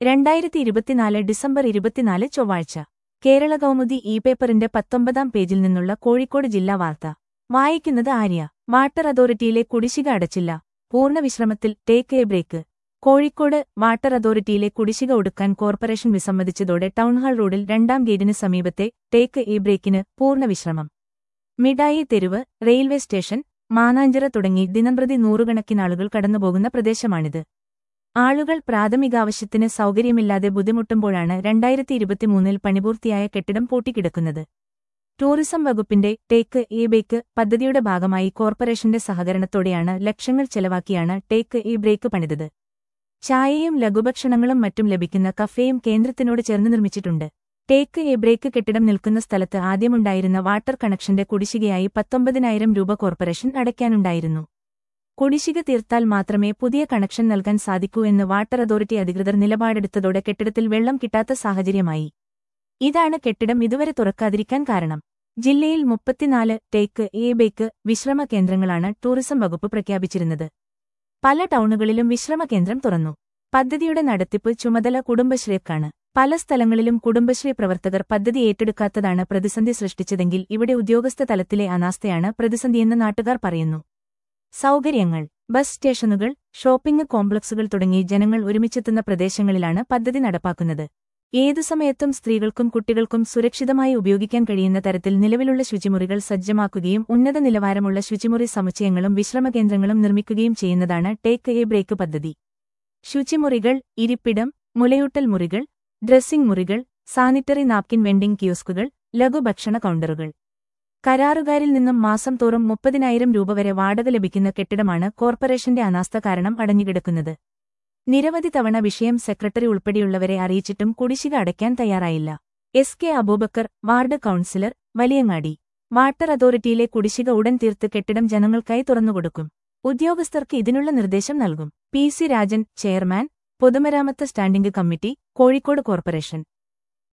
രണ്ടായിരത്തി ഇരുപത്തിനാല് ഡിസംബർ ഇരുപത്തിനാല് ചൊവ്വാഴ്ച കേരള കൗമുദി ഇ പേപ്പറിന്റെ പത്തൊമ്പതാം പേജിൽ നിന്നുള്ള കോഴിക്കോട് ജില്ലാ വാർത്ത വായിക്കുന്നത് ആര്യ വാട്ടർ അതോറിറ്റിയിലെ കുടിശ്ശിക അടച്ചില്ല പൂർണ്ണ വിശ്രമത്തിൽ take a break Kozhikode water അതോറിറ്റിയിലെ കുടിശ്ശിക ഒടുക്കാൻ കോർപ്പറേഷൻ വിസമ്മതിച്ചതോടെ ടൗൺഹാൾ റോഡിൽ രണ്ടാം ഗേറ്റിന് സമീപത്തെ ടേക്ക് എ ബ്രേക്കിന് പൂർണ്ണ വിശ്രമം മിഠായി തെരുവ് റെയിൽവേ സ്റ്റേഷൻ മാനാഞ്ചിറ തുടങ്ങി ദിനംപ്രതി നൂറുകണക്കിനാളുകൾ കടന്നുപോകുന്ന പ്രദേശമാണിത് ആളുകൾ പ്രാഥമികാവശ്യത്തിന് സൗകര്യമില്ലാതെ ബുദ്ധിമുട്ടുമ്പോഴാണ് രണ്ടായിരത്തി ഇരുപത്തിമൂന്നിൽ പണിപൂർത്തിയായ കെട്ടിടം പൂട്ടിക്കിടക്കുന്നത് ടൂറിസം വകുപ്പിന്റെ ടേക്ക് എ ബേക്ക് പദ്ധതിയുടെ ഭാഗമായി കോർപ്പറേഷന്റെ സഹകരണത്തോടെയാണ് ലക്ഷങ്ങൾ ചെലവാക്കിയാണ് ടേക്ക് എ ബ്രേക്ക് പണിതത് ചായയും ലഘുഭക്ഷണങ്ങളും മറ്റും ലഭിക്കുന്ന കഫേയും കേന്ദ്രത്തിനോട് ചേർന്ന് നിർമ്മിച്ചിട്ടുണ്ട് ടേക്ക് എ ബ്രേക്ക് കെട്ടിടം നിൽക്കുന്ന സ്ഥലത്ത് ആദ്യമുണ്ടായിരുന്ന വാട്ടർ കണക്ഷന്റെ കുടിശ്ശികയായി പത്തൊമ്പതിനായിരം രൂപ കോർപ്പറേഷൻ അടയ്ക്കാനുണ്ടായിരുന്നു കുടിശ്ശിക തീർത്താൽ മാത്രമേ പുതിയ കണക്ഷൻ നൽകാൻ സാധിക്കൂ എന്ന് വാട്ടർ അതോറിറ്റി അധികൃതർ നിലപാടെടുത്തതോടെ കെട്ടിടത്തിൽ വെള്ളം കിട്ടാത്ത സാഹചര്യമായി ഇതാണ് കെട്ടിടം ഇതുവരെ തുറക്കാതിരിക്കാൻ കാരണം ജില്ലയിൽ മുപ്പത്തിനാല് ടേക്ക് എ ബേക്ക് വിശ്രമ കേന്ദ്രങ്ങളാണ് ടൂറിസം വകുപ്പ് പ്രഖ്യാപിച്ചിരുന്നത് പല ടൗണുകളിലും വിശ്രമ കേന്ദ്രം തുറന്നു പദ്ധതിയുടെ നടത്തിപ്പ് ചുമതല കുടുംബശ്രീക്കാണ് പല സ്ഥലങ്ങളിലും കുടുംബശ്രീ പ്രവർത്തകർ പദ്ധതി ഏറ്റെടുക്കാത്തതാണ് പ്രതിസന്ധി സൃഷ്ടിച്ചതെങ്കിൽ ഇവിടെ ഉദ്യോഗസ്ഥ തലത്തിലെ അനാസ്ഥയാണ് പ്രതിസന്ധിയെന്ന് നാട്ടുകാർ പറയുന്നു സൗകര്യങ്ങൾ ബസ് സ്റ്റേഷനുകൾ ഷോപ്പിംഗ് കോംപ്ലക്സുകൾ തുടങ്ങി ജനങ്ങൾ ഒരുമിച്ചെത്തുന്ന പ്രദേശങ്ങളിലാണ് പദ്ധതി നടപ്പാക്കുന്നത് ഏതു സമയത്തും സ്ത്രീകൾക്കും കുട്ടികൾക്കും സുരക്ഷിതമായി ഉപയോഗിക്കാൻ കഴിയുന്ന തരത്തിൽ നിലവിലുള്ള ശുചിമുറികൾ സജ്ജമാക്കുകയും ഉന്നത നിലവാരമുള്ള ശുചിമുറി സമുച്ചയങ്ങളും വിശ്രമകേന്ദ്രങ്ങളും നിർമ്മിക്കുകയും ചെയ്യുന്നതാണ് ടേക്ക് എ ബ്രേക്ക് പദ്ധതി ശുചിമുറികൾ ഇരിപ്പിടം മുലയൂട്ടൽ മുറികൾ ഡ്രസ്സിംഗ് മുറികൾ സാനിറ്ററി നാപ്കിൻ വെൻഡിംഗ് കിയോസ്കുകൾ ലഘുഭക്ഷണ കൗണ്ടറുകൾ കരാറുകാരിൽ നിന്നും മാസം തോറും മുപ്പതിനായിരം രൂപ വരെ വാടക ലഭിക്കുന്ന കെട്ടിടമാണ് കോർപ്പറേഷന്റെ അനാസ്ഥ കാരണം അടഞ്ഞുകിടക്കുന്നത് നിരവധി തവണ വിഷയം സെക്രട്ടറി ഉൾപ്പെടെയുള്ളവരെ അറിയിച്ചിട്ടും കുടിശ്ശിക അടയ്ക്കാൻ തയ്യാറായില്ല S K Abubakar ward councillor Valiyangadi water അതോറിറ്റിയിലെ കുടിശ്ശിക ഉടൻ തീർത്ത് കെട്ടിടം ജനങ്ങൾക്കായി തുറന്നുകൊടുക്കും ഉദ്യോഗസ്ഥർക്ക് ഇതിനുള്ള നിർദ്ദേശം നൽകും പി സി രാജൻ ചെയർമാൻ പൊതുമരാമത്ത് സ്റ്റാൻഡിംഗ് കമ്മിറ്റി കോഴിക്കോട് കോർപ്പറേഷൻ